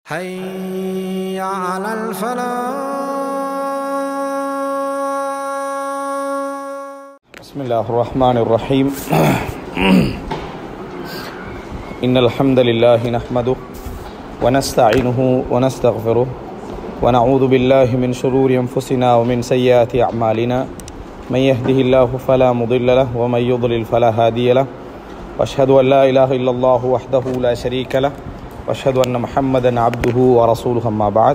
حي على الفلاح بسم الله الرحمن الرحيم إن الحمد لله نحمده ونستعينه ونستغفره ونعوذ بالله من شرور أنفسنا ومن سيئات أعمالنا من يهده الله فلا مضل له ومن يضلل فلا هادي له وأشهد أن لا إله إلا الله وحده لا شريك له وأشهد أن محمدا عبده ورسوله أما بعد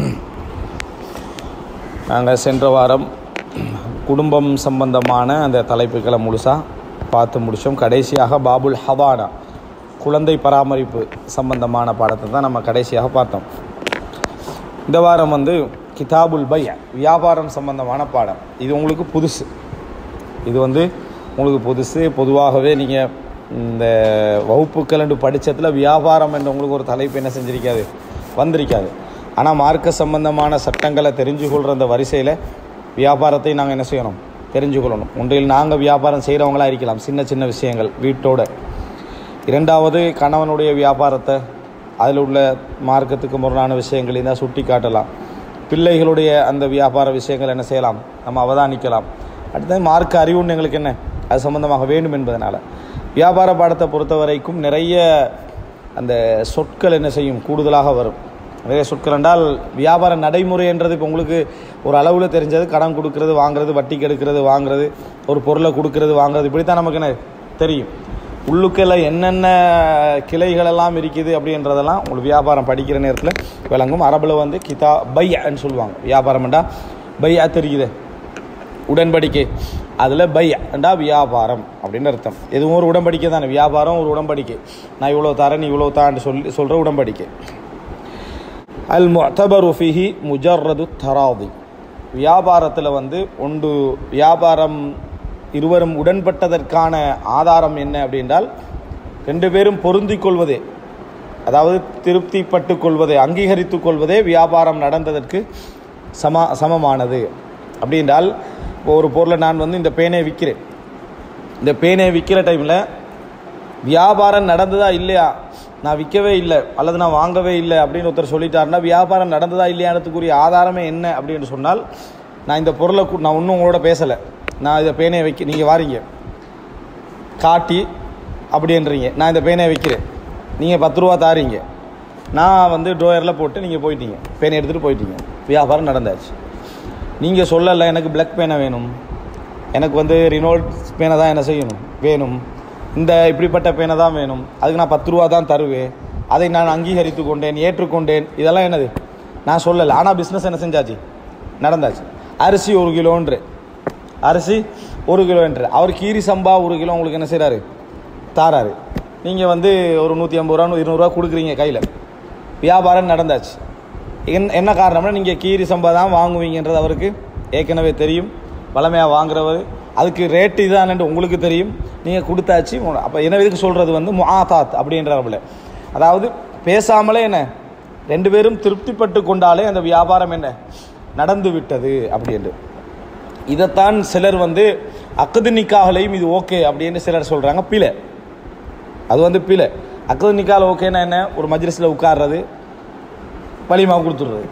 நாங்கள் சென்ற வாரம் குடும்பம் சம்பந்தமான அந்த தலைப்புகளை முழுசாக பார்த்து முடித்தோம் கடைசியாக பாபுல் ஹவானா குழந்தை பராமரிப்பு சம்பந்தமான பாடத்தை தான் நம்ம கடைசியாக பார்த்தோம் இந்த வாரம் வந்து கிதாபுல் பை வியாபாரம் சம்பந்தமான பாடம் இது உங்களுக்கு புதுசு இது வந்து உங்களுக்கு புதுசு பொதுவாகவே நீங்கள் இந்த வகுப்புகள் என்று படித்ததில் வியாபாரம் என்ற உங்களுக்கு ஒரு தலைப்பு என்ன செஞ்சிருக்காது வந்திருக்காது ஆனால் மார்க்க சம்பந்தமான சட்டங்களை தெரிஞ்சு கொள்கிற அந்த வரிசையில் வியாபாரத்தை நாங்கள் என்ன செய்யணும் தெரிஞ்சு கொள்ளணும் ஒன்றில் நாங்கள் வியாபாரம் செய்கிறவங்களா இருக்கலாம் சின்ன சின்ன விஷயங்கள் வீட்டோட இரண்டாவது கணவனுடைய வியாபாரத்தை அதில் உள்ள மார்க்கத்துக்கு முரணான விஷயங்கள் இருந்தால் சுட்டி காட்டலாம் பிள்ளைகளுடைய அந்த வியாபார விஷயங்கள் என்ன செய்யலாம் நம்ம அவதானிக்கலாம் அடுத்தது மார்க்க அறிவுன்னு எங்களுக்கு என்ன அது சம்பந்தமாக வேண்டும் என்பதனால் வியாபார பாடத்தை பொறுத்த வரைக்கும் நிறைய அந்த சொற்கள் என்ன செய்யும் கூடுதலாக வரும் நிறைய சொற்கள் என்றால் வியாபார நடைமுறை என்றது இப்போ உங்களுக்கு ஒரு அளவில் தெரிஞ்சது கடன் கொடுக்கறது வாங்குறது வட்டிக்கு எடுக்கிறது வாங்குறது ஒரு பொருளை கொடுக்கறது வாங்குறது இப்படி தான் நமக்கு என்ன தெரியும் உள்ளுக்கில் என்னென்ன கிளைகள் எல்லாம் இருக்குது அப்படின்றதெல்லாம் உங்களுக்கு வியாபாரம் படிக்கிற நேரத்தில் விளங்கும் அரபில் வந்து கிதா பையன்னு சொல்லுவாங்க வியாபாரம்ண்டா பையா தெரியுது உடன்படிக்கை அதில் பை என்றா வியாபாரம் அப்படின்னு அர்த்தம் எதுவும் ஒரு உடன்படிக்கை தானே வியாபாரம் ஒரு உடன்படிக்கை நான் இவ்வளோ தரேன் நீ இவ்வளோ தான்னு சொல்லி சொல்கிற உடன்படிக்கை அல் முத்தபரு ஃபிஹி முஜர்ரது தராதி வியாபாரத்தில் வந்து ஒன்று வியாபாரம் இருவரும் உடன்பட்டதற்கான ஆதாரம் என்ன அப்படின்றால் ரெண்டு பேரும் பொருந்திக் கொள்வதே அதாவது திருப்திப்பட்டு கொள்வதே அங்கீகரித்து கொள்வதே வியாபாரம் நடந்ததற்கு சம சமமானது அப்படின்றால் இப்போ ஒரு பொருளை நான் வந்து இந்த பேனை விற்கிறேன் இந்த பேனை விற்கிற டைமில் வியாபாரம் நடந்ததா இல்லையா நான் விற்கவே இல்லை அல்லது நான் வாங்கவே இல்லை அப்படின்னு ஒருத்தர் சொல்லிட்டாருன்னா வியாபாரம் நடந்ததா இல்லையானதுக்குரிய ஆதாரமே என்ன அப்படின்னு சொன்னால் நான் இந்த பொருளை கு- நான் இன்னும் உங்களோட பேசலை நான் இதை பேனையை வைக்க நீங்கள் வாரீங்க காட்டி அப்படின்றீங்க நான் இந்த பேனையை வைக்கிறேன் நீங்கள் பத்து ரூபா தாரீங்க நான் வந்து ட்ரோயரில் போட்டு நீங்கள் போயிட்டீங்க பேனை எடுத்துகிட்டு போயிட்டீங்க வியாபாரம் நடந்தாச்சு நீங்கள் சொல்லலை எனக்கு பிளாக் பேனை வேணும் எனக்கு வந்து ரினோல்ட் பேனை தான் என்ன செய்யணும் வேணும் இந்த இப்படிப்பட்ட பேனை தான் வேணும் அதுக்கு நான் பத்து ரூபா தான் தருவேன் அதை நான் அங்கீகரித்து கொண்டேன் ஏற்றுக்கொண்டேன் இதெல்லாம் என்னது நான் சொல்லலை ஆனால் பிஸ்னஸ் என்ன செஞ்சாச்சு நடந்தாச்சு அரிசி ஒரு கிலோன்று அரிசி ஒரு கிலோ என்று அவர் கீரி சம்பா ஒரு கிலோ உங்களுக்கு என்ன செய்கிறாரு தாராரு நீங்கள் வந்து ஒரு நூற்றி ஐம்பது ரூபா இருநூறுவா கொடுக்குறீங்க கையில் வியாபாரம் நடந்தாச்சு என் என்ன காரணம்னா நீங்கள் கீரி சம்பா தான் வாங்குவீங்கன்றது அவருக்கு ஏற்கனவே தெரியும் வளமையாக வாங்குறவர் அதுக்கு ரேட்டு இதானு உங்களுக்கு தெரியும் நீங்கள் கொடுத்தாச்சு அப்போ என்ன இதுக்கு சொல்கிறது வந்து முஆதாத் அப்படின்றவங்கள அதாவது பேசாமலே என்ன ரெண்டு பேரும் திருப்திப்பட்டு கொண்டாலே அந்த வியாபாரம் என்ன நடந்து விட்டது அப்படின்ட்டு இதைத்தான் சிலர் வந்து அக்கது நிக்காகலையும் இது ஓகே அப்படின்னு சிலர் சொல்கிறாங்க பிழை அது வந்து பிழை அக்கது நிக்கால ஓகேன்னா என்ன ஒரு மஜ்லிஸில் உட்கார்றது வலிமா கொடுத்துடுறது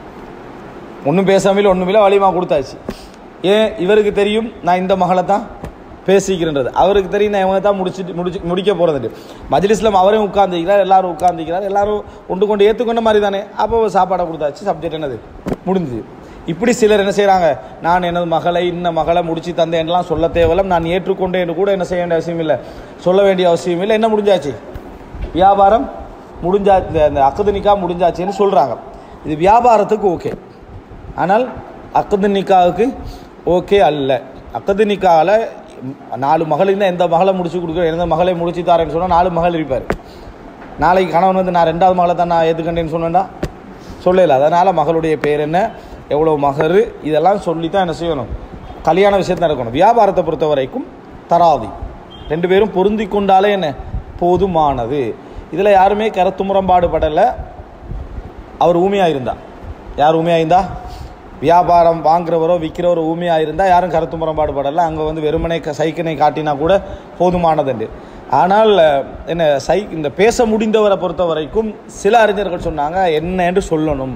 ஒன்றும் பேசாமல் ஒன்றுமில்ல வலிமா கொடுத்தாச்சு ஏன் இவருக்கு தெரியும் நான் இந்த மகளை தான் பேசிக்கிறேன்றது அவருக்கு தெரியும் நான் இவங்க தான் முடிச்சுட்டு முடிச்சு முடிக்க போகிறது மஜ்லிஸில் அவரையும் உட்காந்துக்கிறார் எல்லாரும் உட்காந்துக்கிறார் எல்லாரும் ஒன்று கொண்டு ஏற்றுக்கொண்ட மாதிரி தானே அப்போ சாப்பாடை கொடுத்தாச்சு சப்ஜெக்ட் என்னது முடிஞ்சுது இப்படி சிலர் என்ன செய்கிறாங்க நான் எனது மகளை இன்ன மகளை முடிச்சு தந்தேன்லாம் சொல்ல தேவையில்ல நான் ஏற்றுக்கொண்டேன்னு கூட என்ன செய்ய வேண்டிய அவசியம் இல்லை சொல்ல வேண்டிய அவசியம் இல்லை என்ன முடிஞ்சாச்சு வியாபாரம் முடிஞ்சா இந்த இந்த அக்கது நிக்கா முடிஞ்சாச்சுன்னு சொல்கிறாங்க இது வியாபாரத்துக்கு ஓகே ஆனால் அக்கது நிக்காவுக்கு ஓகே அல்ல அக்கது நிக்காவில் நாலு மகளுக்கு தான் எந்த மகளை முடிச்சு கொடுக்குறேன் எந்த மகளை முடிச்சு தாரேன்னு சொன்னால் நாலு மகள் இருப்பார் நாளைக்கு கணவன் வந்து நான் ரெண்டாவது மகளை தான் நான் ஏற்றுக்கண்டேன்னு சொன்னேன்டா சொல்லல அதனால் மகளுடைய பேர் என்ன எவ்வளோ மகர் இதெல்லாம் சொல்லி தான் என்ன செய்யணும் கல்யாண விஷயத்தை நடக்கணும் வியாபாரத்தை பொறுத்த வரைக்கும் தராதி ரெண்டு பேரும் பொருந்தி கொண்டாலே என்ன போதுமானது இதில் யாருமே கருத்து முரண்பாடு படலை அவர் ஊமையாக இருந்தா யார் ஊமையாக இருந்தா வியாபாரம் வாங்குறவரோ விற்கிறவரோ ஊமையாக இருந்தால் யாரும் கருத்து முரண்பாடு படலை அங்கே வந்து வெறுமனை க- சைக்கினை காட்டினா கூட போதுமானதுண்டு ஆனால் அஹ், என்ன சை இந்த பேச முடிந்தவரை பொறுத்த வரைக்கும் சில அறிஞர்கள் சொன்னாங்க என்ன என்று சொல்லணும்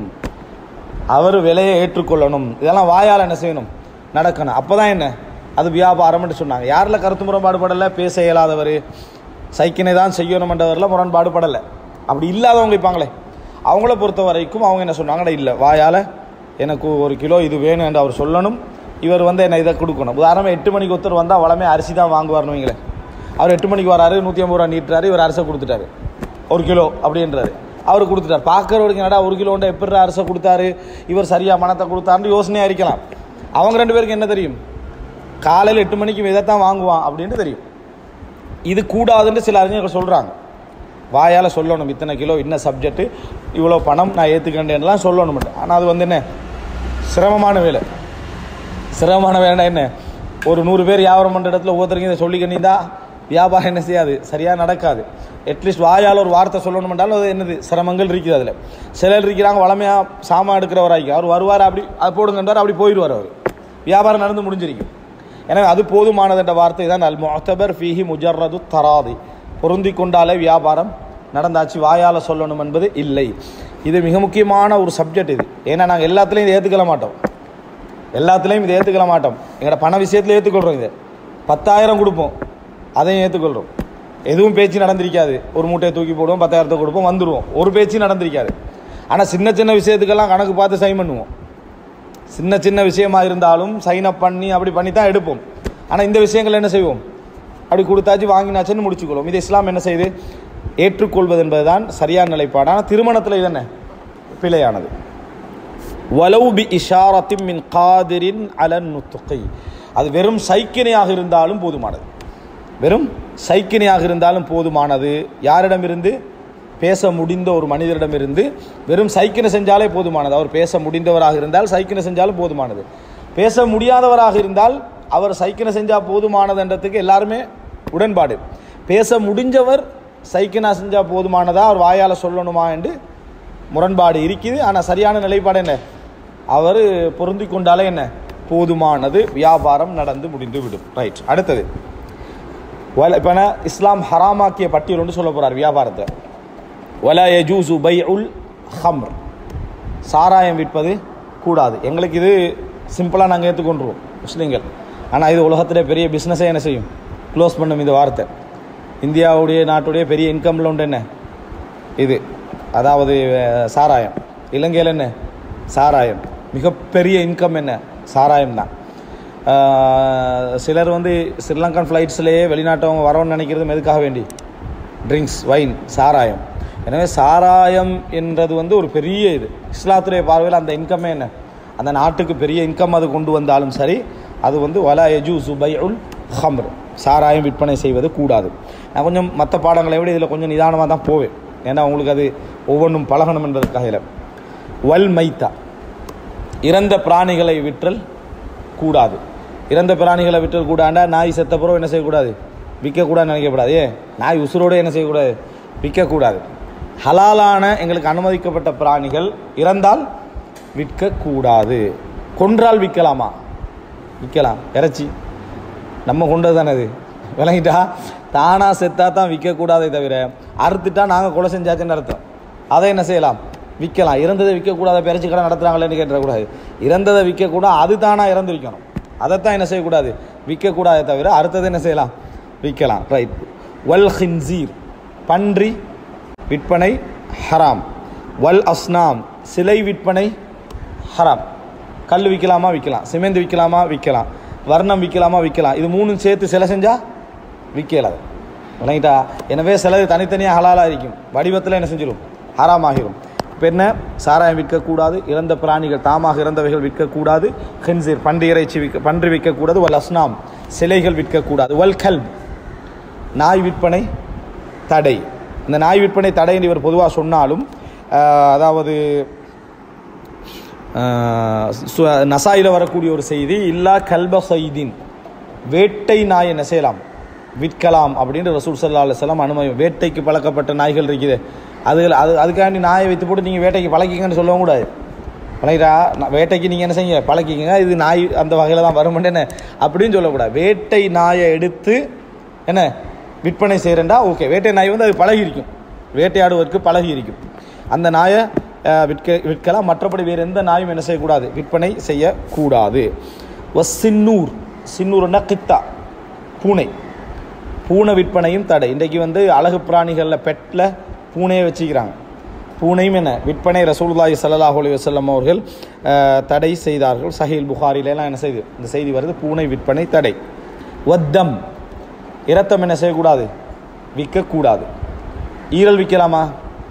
அவர் விலையை ஏற்றுக்கொள்ளணும் இதெல்லாம் வாயால் என்ன செய்யணும் நடக்கணும் அப்போ தான் என்ன அது வியாபாரம்னு சொன்னாங்க யாரில் கருத்து முரண்பாடுபடலை பேச இயலாதவர் சைக்கினை தான் செய்யணுமென்றவரில் முரண்பாடுபடலை அப்படி இல்லாதவங்க இருப்பாங்களே அவங்கள பொறுத்த வரைக்கும் அவங்க என்ன சொன்னாங்கன்னா இல்லை வாயால் எனக்கு ஒரு கிலோ இது வேணும் என்று அவர் சொல்லணும் இவர் வந்து என்ன இதை கொடுக்கணும் உதாரணமாக எட்டு மணிக்கு ஒருத்தர் வந்தால் வளமே அரிசி தான் வாங்குவார்னு வைங்களேன் அவர் எட்டு மணிக்கு வராரு நூற்றி ஐம்பது ரூபா நீட்டுறாரு இவர் அரிசை கொடுத்துட்டாரு ஒரு கிலோ அப்படின்றாரு அவர் கொடுத்துட்டார் பார்க்குறவருக்கு என்னடா ஒரு கிலோண்ட எப்படி அரசை கொடுத்தாரு இவர் சரியாக மனத்தை கொடுத்தாருன்னு யோசனையாக இருக்கலாம் அவங்க ரெண்டு பேருக்கு என்ன தெரியும் காலையில் எட்டு மணிக்கு இதைத்தான் வாங்குவான் அப்படின்னு தெரியும் இது கூடாதுன்னு சில அறிஞர்கள் சொல்கிறாங்க வாயால் சொல்லணும் இத்தனை கிலோ என்ன சப்ஜெக்ட்டு இவ்வளோ பணம் நான் ஏற்றுக்கண்டேன்லாம் சொல்லணும் ஆனால் அது வந்து என்ன சிரமமான வேலை சிரமமான வேலை என்ன ஒரு நூறு பேர் வியாபாரம் பண்ணுற இடத்துல ஒவ்வொருத்தருக்கும் இதை சொல்லிக்கணிந்தா வியாபாரம் என்ன செய்யாது சரியாக நடக்காது அட்லீஸ்ட் வாயால் ஒரு வார்த்தை சொல்லணும்னாலும் அது என்னது சிரமங்கள் இருக்குது அதில் சிலர் இருக்கிறாங்க வளமையாக சாமான் எடுக்கிறவராய்க்கு அவர் வருவார் அப்படி அது போடுங்கன்றார் அப்படி போயிடுவார் அவர் வியாபாரம் நடந்து முடிஞ்சிருக்கும் எனவே அது போதுமானதுன்ற வார்த்தை தான் அல் முஅத்தபர் ஃபீஹி முஜர்ரது தராதி பொருந்தி கொண்டாலே வியாபாரம் நடந்தாச்சு வாயால் சொல்லணும் என்பது இல்லை இது மிக முக்கியமான ஒரு சப்ஜெக்ட் இது ஏன்னா நாங்கள் எல்லாத்துலேயும் இதை ஏற்றுக்கல மாட்டோம் எல்லாத்துலேயும் இதை ஏற்றுக்கல மாட்டோம் எங்களோட பண விஷயத்தில் ஏற்றுக்கொள்கிறோம் இதை பத்தாயிரம் கொடுப்போம் அதையும் ஏற்றுக்கொள்கிறோம் எதுவும் பேச்சு நடந்திருக்காது ஒரு மூட்டையை தூக்கி போடுவோம் பத்தாயிரத்தை கொடுப்போம் வந்துடுவோம் ஒரு பேச்சு நடந்திருக்காது ஆனால் சின்ன சின்ன விஷயத்துக்கெல்லாம் கணக்கு பார்த்து சைன் பண்ணுவோம் சின்ன சின்ன விஷயமா இருந்தாலும் சைன் அப் பண்ணி அப்படி பண்ணி தான் எடுப்போம் ஆனால் இந்த விஷயங்கள் என்ன செய்வோம் அப்படி கொடுத்தாச்சு வாங்கினாச்சுன்னு முடிச்சுக்கொள்வோம் இது இஸ்லாம் என்ன செய்யுது ஏற்றுக்கொள்வது என்பதுதான் சரியான நிலைப்பாடு ஆனால் திருமணத்தில் இது என்ன பிழையானது வலவு பி இஷாரத்தின் மின் காதிரின் அலன் நுத்துகை அது வெறும் சைக்கினையாக இருந்தாலும் போதுமானது வெறும் சைக்கினையாக இருந்தாலும் போதுமானது யாரிடமிருந்து பேச முடிந்த ஒரு மனிதரிடமிருந்து வெறும் சைக்கினை செஞ்சாலே போதுமானது அவர் பேச முடிந்தவராக இருந்தால் சைக்கினை செஞ்சாலும் போதுமானது பேச முடியாதவராக இருந்தால் அவர் சைக்கினை செஞ்சால் போதுமானதுன்றதுக்கு எல்லாருமே உடன்பாடு பேச முடிஞ்சவர் சைக்கினா செஞ்சால் போதுமானதா அவர் வாயால் சொல்லணுமா என்று முரண்பாடு இருக்குது ஆனால் சரியான நிலைப்பாடு என்ன அவர் பொருந்தி கொண்டாலே என்ன போதுமானது வியாபாரம் நடந்து முடிந்து விடும் ரைட் அடுத்தது வல இப்போ என்ன இஸ்லாம் ஹராமாக்கிய பட்டியல் ஒன்று சொல்ல போகிறார் வியாபாரத்தை வல யஜூசு பை உல் ஹம்ர் சாராயம் விற்பது கூடாது எங்களுக்கு இது சிம்பிளாக நாங்கள் ஏற்றுக்கொண்டுருவோம் முஸ்லீம்கள் ஆனால் இது உலகத்திலே பெரிய பிஸ்னஸே என்ன செய்யும் க்ளோஸ் பண்ணும் இந்த வார்த்தை இந்தியாவுடைய நாட்டுடைய பெரிய இன்கம்ல உண்டு என்ன இது அதாவது அஹ், சாராயம் இலங்கையில் என்ன சாராயம் மிகப்பெரிய இன்கம் என்ன சாராயம் தான் சிலர் வந்து ஸ்ரீலங்கன் ஃப்ளைட்ஸ்லேயே வெளிநாட்டவங்க வரணும்னு நினைக்கிறது எதுக்காக வேண்டி ட்ரிங்க்ஸ் வைன் சாராயம் எனவே சாராயம் என்றது வந்து ஒரு பெரிய இது இஸ்லாத்துடைய பார்வையில் அந்த இன்கமே என்ன அந்த நாட்டுக்கு பெரிய இன்கம் அது கொண்டு வந்தாலும் சரி அது வந்து வலா எஜூ சுபை உல் ஹம்ர் சாராயம் விற்பனை செய்வது கூடாது நான் கொஞ்சம் மற்ற பாடங்களை விட இதில் கொஞ்சம் நிதானமாக தான் போவேன் ஏன்னா உங்களுக்கு அது ஒவ்வொன்றும் பழகணும் என்பதற்காக இதில் வல் மைத்தா இறந்த பிராணிகளை விற்றல் கூடாது இறந்த பிராணிகளை விற்றல் கூடாண்டா நாய் செத்த பிறகு என்ன செய்யக்கூடாது விற்கக்கூடாதுன்னு நினைக்கக்கூடாது ஏன் நாய் உசுரோடு என்ன செய்யக்கூடாது விற்கக்கூடாது ஹலாலான எங்களுக்கு அனுமதிக்கப்பட்ட பிராணிகள் இறந்தால் விற்கக்கூடாது கொன்றால் விற்கலாமா விற்கலாம் இறைச்சி நம்ம கொண்டது தானே அது விளங்கிட்டா தானாக செத்தா தான் விற்கக்கூடாதே தவிர அறுத்துட்டா நாங்கள் கொலை செஞ்சாச்சுன்னு அர்த்தம் அதை என்ன செய்யலாம் விற்கலாம் இறந்ததை விற்கக்கூடாத பிறச்சி கடை நடத்துகிறாங்களேன்னு கேட்டுறக்கூடாது இறந்ததை விற்கக்கூடாது அது தானாக இறந்து விற்கணும் அதைத்தான் என்ன செய்யக்கூடாது விற்கக்கூடாதே தவிர அடுத்தது என்ன செய்யலாம் விற்கலாம் ரைட் வல் ஹின்சீர் பன்றி விற்பனை ஹராம் வல் அஸ்னாம் சிலை விற்பனை ஹராம் கல் விற்கலாமா விற்கலாம் சிமெண்ட் விற்கலாமா விற்கலாம் வர்ணம் விற்கலாமா விற்கலாம் இது மூணும் சேர்த்து சிலை செஞ்சால் விற்கலாது விளங்கிட்டா எனவே சிலது தனித்தனியாக ஹலாலாக இருக்கும் வடிவத்தில் என்ன செஞ்சிடும் ஹராம் ஆகிரும் இப்போ என்ன சாராயம் விற்கக்கூடாது இறந்த பிராணிகள் தாமாக இறந்தவைகள் விற்கக்கூடாது ஹின்சீர் பன்றி இறைச்சி விற்க பன்றி விற்கக்கூடாது வல் அஸ்னாம் சிலைகள் விற்கக்கூடாது வல் கல்ப் நாய் விற்பனை தடை இந்த நாய் விற்பனை தடை என்று இவர் பொதுவாக சொன்னாலும் ஆஹ், அதாவது நசாயில் வரக்கூடிய ஒரு செய்தி இல்லா கல்ப சைதீன் வேட்டை நாய் என்ன செய்யலாம் விற்கலாம் அப்படின்னு ரசூல் சல்லா அலுவலாம் அனுமதி வேட்டைக்கு பழக்கப்பட்ட நாய்கள் இருக்குது அது அது அதுக்காண்டி நாயை வைத்து போட்டு நீங்கள் வேட்டைக்கு பழக்கிங்கன்னு சொல்லவும் கூடாது பழகிறா வேட்டைக்கு நீங்கள் என்ன செய்யுங்க பழக்கிக்கங்க இது நாய் அந்த வகையில் தான் வருமெண்டு என்ன அப்படின்னு சொல்லக்கூடாது வேட்டை நாயை எடுத்து என்ன விற்பனை செய்கிறேன்டா ஓகே வேட்டை நாய் வந்து அது பழகி இருக்கும் வேட்டையாடுவதற்கு பழகி இருக்கும் அந்த நாயை அஹ், விற்க விற்கலாம் மற்றபடி வேறு எந்த நாயும் என்ன செய்யக்கூடாது விற்பனை செய்யக்கூடாது சின்னூர் சின்னூர்னா கித்தா பூனை பூனை விற்பனையும் தடை இன்றைக்கு வந்து அழகு பிராணிகளில் பெட்டில் பூனையை வச்சுக்கிறாங்க பூனையும் என்ன விற்பனை ரசூலுல்லாஹி ஸல்லல்லாஹு அலைஹி வஸல்லம் அவர்கள் அஹ், தடை செய்தார்கள் சஹீல் புகாரிலெல்லாம் என்ன செய்து இந்த செய்தி வருது பூனை விற்பனை தடை வத்தம் இரத்தம் என்ன செய்யக்கூடாது விற்கக்கூடாது ஈரல் விற்கலாமா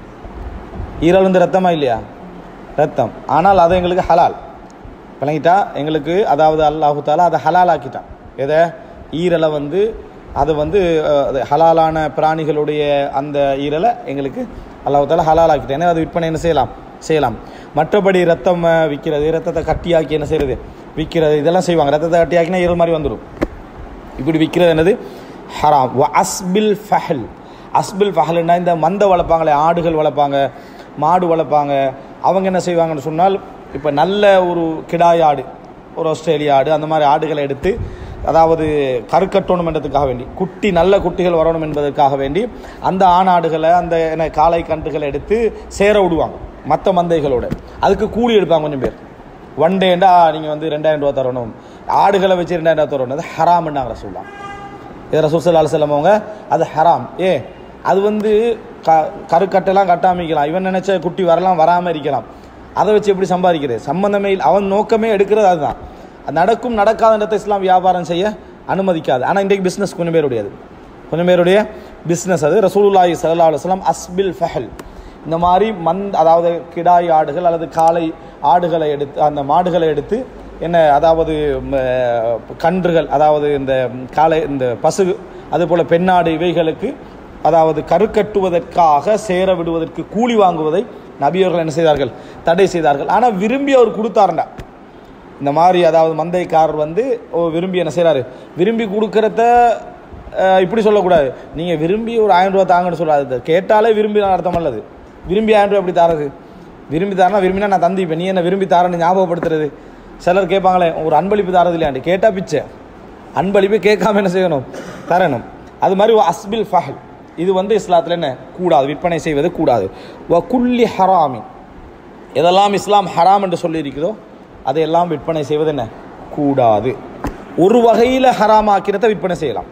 ஈரல் வந்து ரத்தமா இல்லையா ரத்தம் ஆனால் அது எங்களுக்கு ஹலால் விளங்கிட்டா எங்களுக்கு அதாவது அல்லாஹு தாலா அதை ஹலால் ஆக்கிட்டான் எதை ஈரலை வந்து அது வந்து அஹ், அது ஹலாலான பிராணிகளுடைய அந்த ஈரலை எங்களுக்கு அல்லாஹு தாலா ஹலால் ஆக்கிட்டான் ஏன்னா அது விற்பனை என்ன செய்யலாம் செய்யலாம் மற்றபடி ரத்தம் அஹ், விற்கிறது ரத்தத்தை கட்டியாக்கி என்ன செய்யறது விற்கிறது இதெல்லாம் செய்வாங்க ரத்தத்தை கட்டியாக்கினா ஈரல் மாதிரி வந்துடும் இப்படி விற்கிறது என்னது ஹராம் வ அஸ்பில் ஃபஹல் அஸ்பில் ஃபஹல்னா இந்த மந்தை வளர்ப்பாங்களே ஆடுகள் வளர்ப்பாங்க மாடு வளர்ப்பாங்க அவங்க என்ன செய்வாங்கன்னு சொன்னால் இப்போ நல்ல ஒரு கிடாய் ஆடு ஒரு ஆஸ்திரேலியா ஆடு அந்த மாதிரி ஆடுகளை எடுத்து அதாவது கருக்கட்டணும் என்றதுக்காக வேண்டி குட்டி நல்ல குட்டிகள் வரணும் என்பதற்காக வேண்டி அந்த ஆணாடுகளை அந்த என்ன காளை கன்றுகளை எடுத்து சேர விடுவாங்க மற்ற மந்தைகளோட அதுக்கு கூலி எடுப்பாங்க கொஞ்சம் பேர் ஒன் டேண்டா நீங்கள் வந்து ரெண்டாயிரம் ரூபா தரணும் ஆடுகளை வச்சு ரெண்டாயிரம் ரூபா தரணும் அது ஹராம்னாங்க சொல்லலாம் இது ரசூசல் அலுவலம் அவங்க அது ஹராம் ஏ அது வந்து க கருக்கட்டெல்லாம் கட்டாமிக்கலாம் இவன் நினைச்ச குட்டி வரலாம் வராமல் இருக்கலாம் அதை வச்சு எப்படி சம்பாதிக்கிறது சம்பந்தமே இல்லை அவன் நோக்கமே எடுக்கிறது அதுதான் அது நடக்கும் நடக்காத இடத்தை இஸ்லாம் வியாபாரம் செய்ய அனுமதிக்காது ஆனால் இன்றைக்கு பிஸ்னஸ் கொஞ்சம் பேருடையது கொஞ்சம் பேருடைய பிஸ்னஸ் அது ரசூலுல்லாஹி ஸல்லல்லாஹு அலைஹி வஸல்லம் அஸ்பில் ஃபஹல் இந்த மாதிரி மந்த் அதாவது கிடாய் ஆடுகள் அல்லது காளை ஆடுகளை எடுத்து அந்த மாடுகளை எடுத்து என்ன அதாவது ம, கன்றுகள் அதாவது இந்த காளை இந்த பசு அதுபோல் பெண்ணாடு இவைகளுக்கு அதாவது கருக்கட்டுவதற்காக சேர விடுவதற்கு கூலி வாங்குவதை நபியவர்கள் என்ன செய்தார்கள் தடை செய்தார்கள் ஆனால் விரும்பி அவர் கொடுத்தாருண்டா இந்த மாதிரி அதாவது மந்தைக்காரர் வந்து ஓ, விரும்பி என்ன செய்கிறாரு விரும்பி கொடுக்கறத அஹ், இப்படி சொல்லக்கூடாது நீங்கள் விரும்பி ஒரு ஆயிரம் ரூபா தாங்கன்னு சொல்லாது கேட்டாலே விரும்பி அர்த்தம் அல்லது விரும்பி ஆயிரம் ரூபா எப்படி தாரது விரும்பி தாரனா விரும்பினா நான் தந்திப்பேன் நீ என்ன விரும்பி தாரன்னு ஞாபகப்படுத்துறது சிலர் கேட்பாங்களே ஒரு அன்பளிப்பு தாரது இல்லையாண்டு கேட்டால் பிச்சை அன்பளிப்பு கேட்காம என்ன செய்யணும் தரணும் அது மாதிரி வ அஸ்பில் ஃபஹல் இது வந்து இஸ்லாத்தில் என்ன கூடாது விற்பனை செய்வது கூடாது வ குல்லி ஹராமின் எதெல்லாம் இஸ்லாம் ஹராம் என்று சொல்லியிருக்குதோ அதையெல்லாம் விற்பனை செய்வது என்ன கூடாது ஒரு வகையில் ஹராம் ஆக்கிறத விற்பனை செய்யலாம்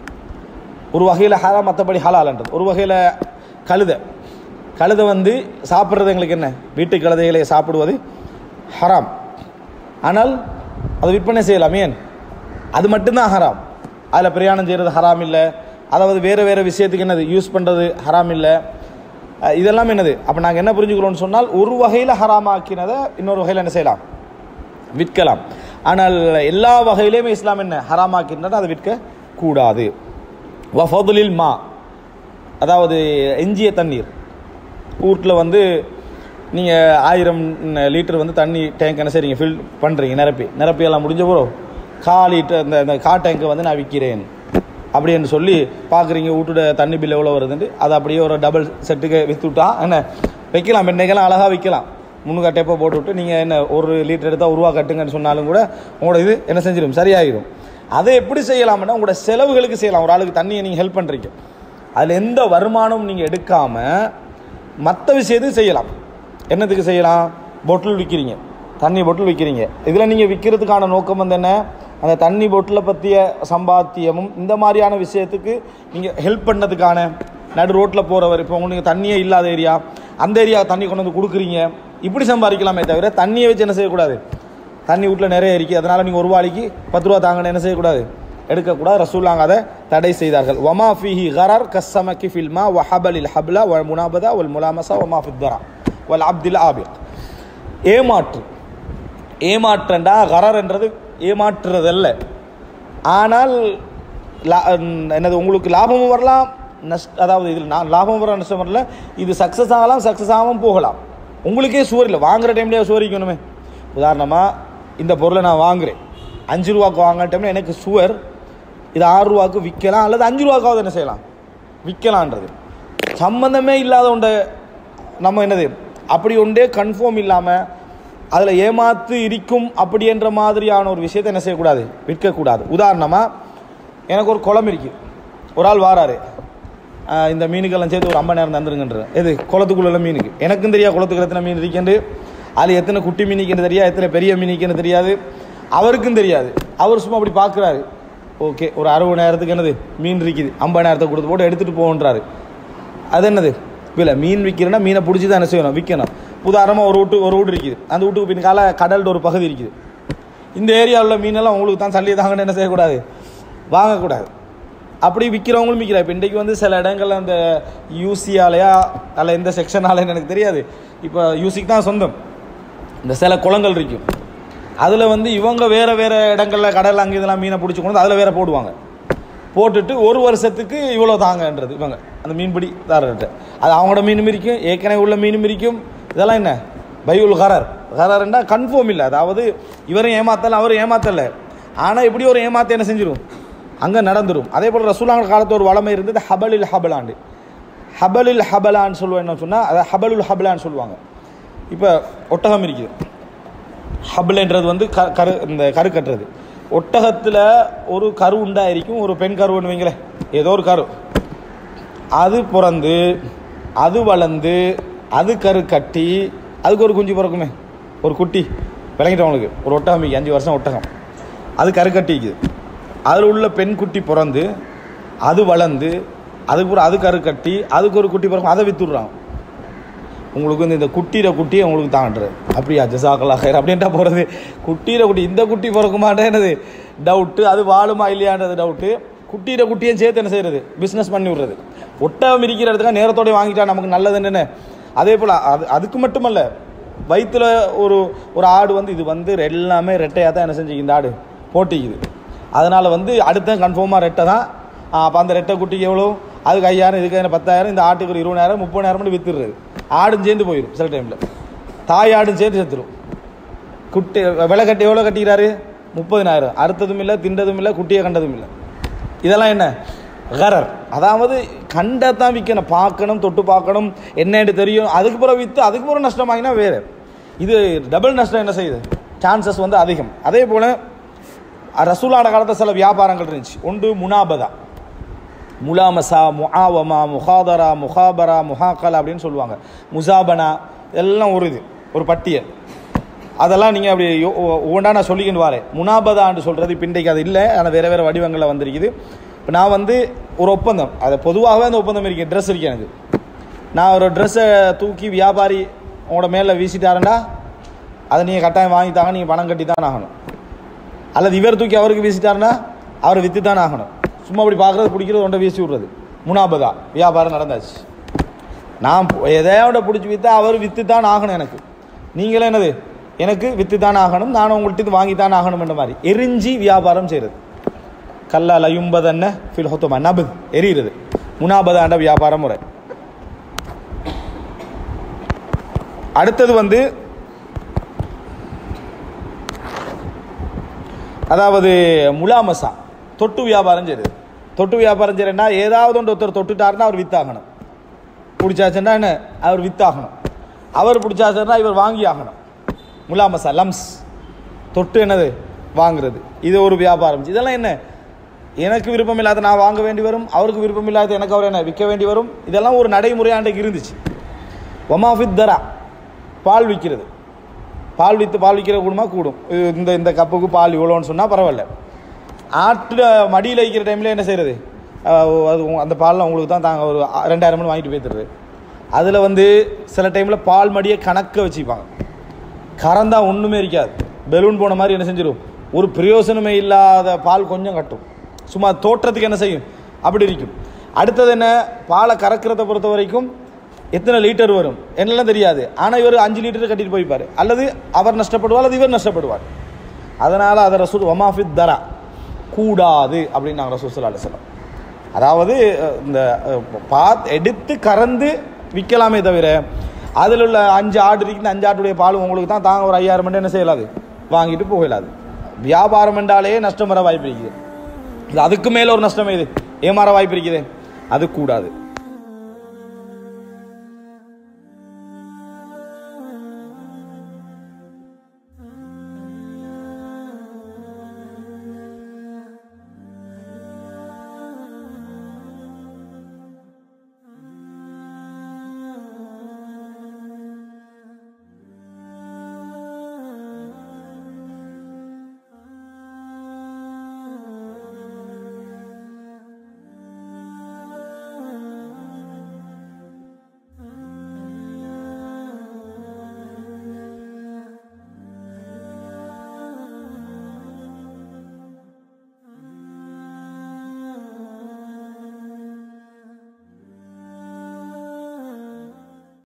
ஒரு வகையில் ஹராம் மற்றபடி ஹலால்ன்றது ஒரு வகையில் கழுதை கழுதை வந்து சாப்பிட்றது எங்களுக்கு என்ன வீட்டு கழுதைகளை சாப்பிடுவது ஹராம் ஆனால் அதை விற்பனை செய்யலாம் ஏன் அது மட்டும்தான் ஹராம் அதில் பிரயாணம் செய்கிறது ஹராம் இல்லை அதாவது வேறு வேறு விஷயத்துக்கு என்னது யூஸ் பண்ணுறது ஹராம் இல்லை அஹ் இதெல்லாம் என்னது அப்போ நாங்கள் என்ன புரிஞ்சுக்கிறோம்னு சொன்னால் ஒரு வகையில் ஹராம் ஆக்கினதை இன்னொரு வகையில் என்ன செய்யலாம் விற்கலாம் ஆனால் எல்லா வகையிலையுமே இஸ்லாம் என்ன ஹராம் ஆக்கின்றதை அதை விற்க கூடாது வஃபதுலில் மா அதாவது எஞ்சிய தண்ணீர் வீட்டில் வந்து நீங்கள் ஆயிரம் லிட்டர் வந்து தண்ணி டேங்க் என்ன செய்றீங்க ஃபில் பண்ணுறீங்க நிரப்பி நிரப்பி எல்லாம் முடிஞ்ச பிறகு கால் லிட்டர் அந்த அந்த கா டேங்கை வந்து நான் விற்கிறேன் அப்படின்னு சொல்லி பார்க்குறீங்க வீட்டோட தண்ணி பில் எவ்வளோ வருதுன்ட்டு அதை அப்படியே ஒரு டபுள் செட்டுக்கு விற்றுட்டா என்ன வைக்கலாம் பெண்ணைக்கெல்லாம் அழகாக விற்கலாம் முன்னுக்கு டெப்பை போட்டு விட்டு நீங்கள் என்ன ஒரு லிட்டர் எடுத்தால் ஒரு ரூபா கட்டுங்கன்னு சொன்னாலும் கூட உங்களோட இது என்ன செஞ்சிடும் சரியாயிடும் அதை எப்படி செய்யலாம்னா உங்களோட செலவுகளுக்கு செய்யலாம் ஒரு ஆளுக்கு தண்ணியை நீங்கள் ஹெல்ப் பண்ணுறீங்க அதில் எந்த வருமானமும் நீங்கள் எடுக்காமல் மற்ற விஷயத்தையும் செய்யலாம் என்னத்துக்கு செய்யலாம் பொட்டில் விற்கிறீங்க தண்ணி பொட்டில் விற்கிறீங்க இதில் நீங்கள் விற்கிறதுக்கான நோக்கம் வந்து என்ன அந்த தண்ணி பொட்டிலை பற்றிய சம்பாத்தியமும் இந்த மாதிரியான விஷயத்துக்கு நீங்கள் ஹெல்ப் பண்ணதுக்கான நடு ரோட்டில் போகிறவர் இப்போ உங்களுக்கு தண்ணியே இல்லாத ஏரியா அந்த ஏரியா தண்ணி கொண்டு வந்து கொடுக்குறீங்க இப்படி சம்பாதிக்கலாமே தவிர தண்ணியை வச்சு என்ன செய்யக்கூடாது தண்ணி வீட்டில் நிறைய இருக்குது அதனால் நீங்கள் ஒரு வாளிக்கு பத்து ரூபா தாங்கன்னு என்ன செய்யக்கூடாது எடுக்கக்கூடாது ரசூல்லாங்க அதை தடை செய்தார்கள் வமா ஃபிஹி கரர் கஸ்ஸமக்கி ஃபில்மா வஹபலில் ஹப்லா வ முனாபதா வல் முலாமசா வமா ஃபித்தரா வல் அப்தில் ஆபிக் ஏமாற்று ஏமாற்றண்டா கரர்ன்றது ஏமாற்றுறதல்ல ஆனால் லா- என்னது உங்களுக்கு லாபமும் வரலாம் நஷ்ட அதாவது இதில் நான் லாபம் வர நஷ்டம் வரல இது சக்ஸஸ் ஆகலாம் சக்ஸஸ் ஆகாமல் போகலாம் உங்களுக்கே சுவர் இல்லை வாங்குற டைம்லேயே சுவரிக்கணுமே உதாரணமாக இந்த பொருளை நான் வாங்குறேன் அஞ்சு ரூபாக்கு வாங்குற டைமில் எனக்கு சுவர் இது ஆறு ரூபாக்கு விற்கலாம் அல்லது அஞ்சு ரூபாக்காவது என்ன செய்யலாம் விற்கலான்றது சம்மந்தமே இல்லாத ஒன்றை நம்ம என்னது அப்படி ஒன்றே கன்ஃபார்ம் இல்லாமல் அதில் ஏமாத்து இருக்கும் அப்படி என்ற மாதிரியான ஒரு விஷயத்தை என்ன செய்யக்கூடாது விற்கக்கூடாது உதாரணமாக எனக்கு ஒரு குளம் இருக்குது ஒரு ஆள் வாராரு ஆஹ் இந்த மீனுக்கெல்லாம் சேர்த்து ஒரு ஐம்பதாயிரம் தந்துருங்கன்ற எது குளத்துக்குள்ள மீனுக்கு எனக்கும் தெரியாது குளத்துக்குள்ள எத்தனை மீன் இருக்கேன் அதில் எத்தனை குட்டி மீனிக்குன்னு தெரியாது எத்தனை பெரிய மீனிக்குன்னு தெரியாது அவருக்கும் தெரியாது அவர் சும்மா அப்படி பார்க்குறாரு ஓகே ஒரு அறுபது நேரத்துக்கு என்னது மீன் இருக்குது ஐம்பதாயிரத்தை கொடுத்து போட்டு எடுத்துகிட்டு போகன்றாரு அது என்னது இல்லை மீன் விற்கிறேன்னா மீனை பிடிச்சி தான் என்ன செய்யணும் விற்கணும் உதாரணமாக ஒரு வீட்டு ஒரு வீடு இருக்குது அந்த வீட்டுக்கு பின்கால கடல்ல ஒரு பகுதி இருக்குது இந்த ஏரியாவில் உள்ள மீனெல்லாம் உங்களுக்கு தான் சல்லி தாங்கன்னு என்ன செய்யக்கூடாது வாங்கக்கூடாது அப்படி விற்கிறவங்களும் விற்கிறா இப்போ இன்றைக்கு வந்து சில இடங்கள்ல அந்த யூசியாலையா அல்ல எந்த செக்ஷனாலேன்னு எனக்கு தெரியாது இப்போ யூசிக்கு தான் சொந்தம் இந்த சில குளங்கள் இருக்கும் அதில் வந்து இவங்க வேறு வேறு இடங்களில் கடல் அங்கே இதெல்லாம் மீனை பிடிச்சி கொண்டு வந்து அதில் வேற போடுவாங்க போட்டுட்டு ஒரு வருஷத்துக்கு இவ்வளோ தாங்கன்றது இவங்க அந்த மீன்பிடி தாரர்கிட்ட அது அவங்களோட மீனும் இருக்கும் ஏற்கனவே உள்ள மீனும் இருக்கும் இதெல்லாம் என்ன பையுல் கரர் கரர்ண்டா கன்ஃபார்ம் இல்லை அதாவது இவரும் ஏமாத்தல அவரும் ஏமாத்தல ஆனால் இப்படி ஒரு ஏமாத்த என்ன செஞ்சிடும் அங்கே நடந்துடும் அதே போல் ரசூலாங்க காலத்து ஒரு வளமை இருந்தது ஹபலில் ஹபலாண்டு ஹபலில் ஹபலான்னு சொல்லுவேன் என்ன சொன்னால் அதை ஹபலுல் ஹபலான்னு சொல்லுவாங்க இப்போ ஒட்டகம் இருக்குது ஹபிள்ன்றது வந்து க கரு இந்த கரு கட்டுறது ஒட்டகத்தில் ஒரு கரு உண்டாயிருக்கும் ஒரு பெண் கருன்னு வைங்களேன் ஏதோ ஒரு கரு அது பிறந்து அது வளர்ந்து அது கரு கட்டி அதுக்கு ஒரு குஞ்சு பிறக்குமே ஒரு குட்டி விளங்கிட்டவங்களுக்கு ஒரு ஒட்டகம் இருக்கு, அஞ்சு வருஷம் ஒட்டகம் அது கரு கட்டிக்குது அதில் உள்ள பெண் குட்டி பிறந்து அது வளர்ந்து அதுக்கு பிறகு அது கரு கட்டி அதுக்கு ஒரு குட்டி பிறக்கும் அதை வித்துடுறாங்க உங்களுக்கு வந்து இந்த குட்டியில குட்டியை உங்களுக்கு தாண்டுறது அப்படியா ஜசாக்கலா ஹைர் அப்படின்ட்டா போகிறது குட்டியில குட்டி இந்த குட்டி பிறக்க மாட்டேன்றது டவுட்டு அது வாழுமா இல்லையான்றது டவுட்டு குட்டியில குட்டியும் சேர்த்து என்ன செய்யறது பிஸ்னஸ் பண்ணி விடுறது ஒட்டகம் இருக்கிற இடத்துக்கு நேரத்தோட வாங்கிட்டா நமக்கு நல்லது என்னென்ன அதே போல் அது அதுக்கு மட்டுமல்ல வயிற்றுல ஒரு ஒரு ஆடு வந்து இது வந்து எல்லாமே ரெட்டையாக தான் என்ன செஞ்சு இந்த ஆடு போட்டிக்குது அதனால் வந்து அடுத்த கன்ஃபார்மாக ரெட்டை தான் அப்போ அந்த ரெட்டை குட்டிக்கு எவ்வளோ அதுக்கு ஐயாயிரம் இதுக்கு என்ன பத்தாயிரம் இந்த ஆட்டுக்கு ஒரு இருபதாயிரம் முப்பதாயிரம் மட்டும் வித்துடுறது ஆடும் சேர்ந்து போயிடும் சில டைமில் தாய் ஆடும் சேர்த்து செத்துரும் குட்டி விலை கட்டி எவ்வளோ கட்டிக்கிறாரு முப்பதினாயிரம் அறுத்ததும் இல்லை தின்றதும் இல்லை குட்டியை கண்டதும் இல்லை இதெல்லாம் என்ன கரர் அதாவது கண்டத்தான் விற்கணும் பார்க்கணும் தொட்டு பார்க்கணும் என்னன்னு தெரியும் அதுக்கு பிறகு விற்று அதுக்கு பிறகு நஷ்டமாகினா வேறு இது டபுள் நஷ்டம் என்ன செய்யுது சான்சஸ் வந்து அதிகம் அதே போல் ரசூலான காலத்தில் சில வியாபாரங்கள் இருந்துச்சு ஒன்று முனாபதா முலாமசா முஆவமா முஹாதரா முஹாபரா முஹாக்கலா அப்படின்னு சொல்லுவாங்க முசாபனா எல்லாம் ஒரு இது ஒரு பட்டியல் அதெல்லாம் நீங்கள் அப்படி யோ- ஒ- ஒவ்வொன்றா நான் சொல்லிக்கிட்டு வரேன் முனாபதான்னு சொல்கிறது இப்போ இன்றைக்கு அது இல்லை ஆனால் வேறு வேறு வடிவங்களில் வந்திருக்குது இப்போ நான் வந்து ஒரு ஒப்பந்தம் அது பொதுவாகவே அந்த ஒப்பந்தம் இருக்கு ட்ரெஸ் இருக்கு எனக்கு நான் ஒரு ட்ரெஸ்ஸை தூக்கி வியாபாரி உங்களோட மேலே வீசிட்டாருண்டா அதை நீங்கள் கட்டாயம் வாங்கி தாங்க நீங்கள் பணம் கட்டி தான் ஆகணும் அல்லது இவர் தூக்கி அவருக்கு வீசிட்டாருன்னா அவர் விற்று தான் ஆகணும் சும்மா அப்படி பார்க்குறது பிடிக்கிறது ஒன்றை வீசி விட்றது முனாபதா வியாபாரம் நடந்தாச்சு நான் பு- எதையோட பிடிச்சி விற்றா அவர் விற்று தான் ஆகணும் எனக்கு நீங்களே என்னது எனக்கு விற்று தான் ஆகணும் நானும் உங்கள்கிட்ட இது வாங்கி தான் ஆகணும்ன்ற மாதிரி எரிஞ்சி வியாபாரம் செய்கிறது கல்லா லயும்பதன்ன ஃபில் ஹொத்தமா நபுத் எரியிறது முனாபதாண்ட வியாபார முறை அடுத்தது வந்து அதாவது முலாமசா தொட்டு வியாபாரம் செய்யுது தொட்டு வியாபாரம் செய்யறேன்னா ஏதாவது ஒன்று ஒருத்தர் தொட்டுட்டாருன்னா அவர் வித்தாகணும் பிடிச்சாச்சுன்னா என்ன அவர் வித்தாகணும் அவர் பிடிச்சாச்சுன்னா இவர் வாங்கி ஆகணும் முலாமசா லம்ஸ் தொட்டு என்னது வாங்குறது இது ஒரு வியாபாரம் இதெல்லாம் என்ன எனக்கு விருப்பம் இல்லாத நான் வாங்க வேண்டி வரும் அவருக்கு விருப்பம் இல்லாத எனக்கு அவர் என்ன விற்க வேண்டி வரும் இதெல்லாம் ஒரு நடைமுறை அன்றைக்கு இருந்துச்சு ஒமாஃபித் தரா பால் விற்கிறது பால் விற்று பால் விற்கிற கூடுமா கூடும் இது இந்த இந்த கப்புக்கு பால் இவ்வளோன்னு சொன்னால் பரவாயில்ல ஆட்டில் மடியில் வைக்கிற டைமில் என்ன செய்கிறது அது உங்க- அந்த பால்லாம் உங்களுக்கு தான் தாங்க ஒரு ஆ- ரெண்டாயிரம் மணி வாங்கிட்டு போய்த்துறது அதில் வந்து சில டைமில் பால் மடியை கணக்க வச்சுப்பாங்க கறந்தா ஒன்றுமே இருக்காது பெலூன் போன மாதிரி என்ன செஞ்சிடும் ஒரு பிரயோசனமே இல்லாத பால் கொஞ்சம் கட்டும் சும்மா தோற்றத்துக்கு என்ன செய்யும் அப்படி இருக்கும் அடுத்தது என்ன பாலை கறக்கிறத பொறுத்த வரைக்கும் எத்தனை லிட்டர் வரும் என்னெல்லாம் தெரியாது ஆனால் இவர் அஞ்சு லிட்டர் கட்டிட்டு போய்ப்பார் அல்லது அவர் நஷ்டப்படுவார் அல்லது இவர் நஷ்டப்படுவார் அதனால் அதை ரசூல் ஒமாஃபித் தரா கூடாது அப்படின்னு நாங்கள் ரசூல் சொல்லா சொல்லம் அதாவது அஹ், இந்த அஹ், பாத் எடுத்து கறந்து விற்கலாமே தவிர அதில் உள்ள அஞ்சு ஆடு இருக்குது அஞ்சு ஆட்டுடைய பால் உங்களுக்கு தான் தாங்க ஒரு ஐயாயிரம் மணி என்ன செய்யலாது வாங்கிட்டு போகலாது வியாபாரம் என்றாலே நஷ்டம் வர வாய்ப்பு இருக்குது இது அதுக்கு மேலே ஒரு நஷ்டம் இது ஏமாற வாய்ப்பு இருக்குது அது கூடாது